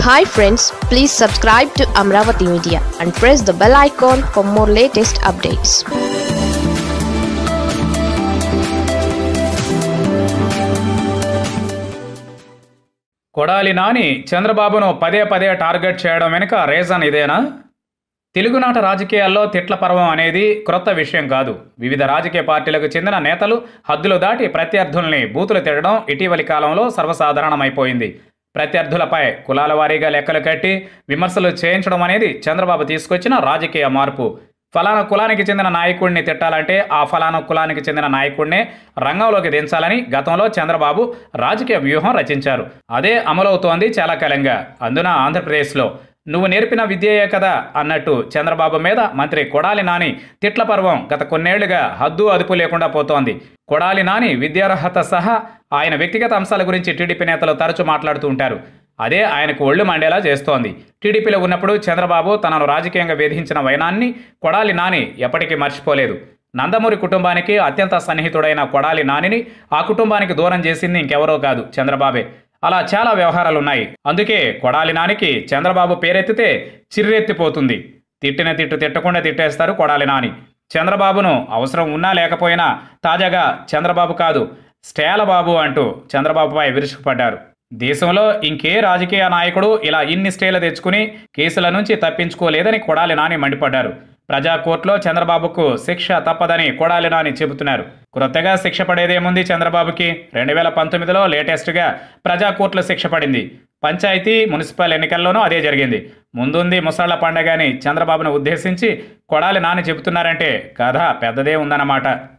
hi friends please subscribe to Amaravati media and press the bell icon for more latest updates Kodali Nani చంద్రబాబును పదే పదే target చేయడం వెనుక reason ఇదేనా తెలుగునాట రాజకీయాల్లో తిట్ల పర్వం అనేది క్రొత్త విషయం కాదు వివిధ రాజకీయ పార్టీలకు చెందిన నేతలు హద్దులు దాటి ప్రత్యర్థుల్ని బూతులు తిట్టడం ఇటీవలి కాలంలో సర్వసాధారణమైపోయింది ప్రత్యర్థులపై కులాల వారీగా లెక్కలు కట్టి విమర్శలు చేయించడం అనేది చంద్రబాబు తీసుకొచ్చిన రాజకీయ మార్పు ఫలానా కులానికి చెందిన నాయకుడిని తిట్టాలంటే ఆ ఫలానా కులానికి చెందిన నాయకుడినే రంగంలోకి దించాలని గతంలో చంద్రబాబు రాజకీయ వ్యూహం రచించారు అదే అమలవుతోంది చాలా కాలంగా అందున ఆంధ్రప్రదేశ్లో నువ్వు నేర్పిన విద్యయే కదా అన్నట్టు చంద్రబాబు మీద మంత్రి కొడాలి నాని తిట్ల పర్వం గత కొన్నేళ్లుగా హద్దు అదుపు లేకుండా పోతోంది కొడాలి నాని విద్యార్హత సహా ఆయన వ్యక్తిగత అంశాల గురించి టీడీపీ నేతలు తరచూ మాట్లాడుతూ ఉంటారు అదే ఆయనకు ఒళ్ళు మండేలా చేస్తోంది టీడీపీలో ఉన్నప్పుడు చంద్రబాబు తనను రాజకీయంగా వేధించిన వైనాన్ని కొడాలి నాని ఎప్పటికీ మర్చిపోలేదు నందమూరి కుటుంబానికి అత్యంత సన్నిహితుడైన కొడాలి నానిని ఆ కుటుంబానికి దూరం చేసింది ఇంకెవరో కాదు చంద్రబాబే అలా చాలా వ్యవహారాలు ఉన్నాయి అందుకే కొడాలి నానికి చంద్రబాబు పేరెత్తితే చిర్రెత్తిపోతుంది తిట్టిన తిట్టు తిట్టకుండా తిట్టేస్తారు కొడాలి నాని చంద్రబాబును అవసరం ఉన్నా లేకపోయినా తాజాగా చంద్రబాబు కాదు స్టేలబాబు అంటూ చంద్రబాబుపై విరుచుకుపడ్డారు దేశంలో ఇంకే రాజకీయ నాయకుడు ఇలా ఇన్ని స్టేలు తెచ్చుకుని కేసుల నుంచి తప్పించుకోలేదని కొడాలి నాని మండిపడ్డారు ప్రజా కోర్టులో చంద్రబాబుకు శిక్ష తప్పదని కొడాలి నాని చెబుతున్నారు క్రొత్తగా శిక్ష పడేదేముంది చంద్రబాబుకి రెండు వేల పంతొమ్మిదిలో లేటెస్ట్గా ప్రజా కోర్టులో శిక్ష పడింది పంచాయతీ మున్సిపల్ ఎన్నికల్లోనూ అదే జరిగింది ముందుంది ముసళ్ల పండగ అని చంద్రబాబును ఉద్దేశించి కొడాలి నాని చెబుతున్నారంటే కథ పెద్దదే ఉందన్నమాట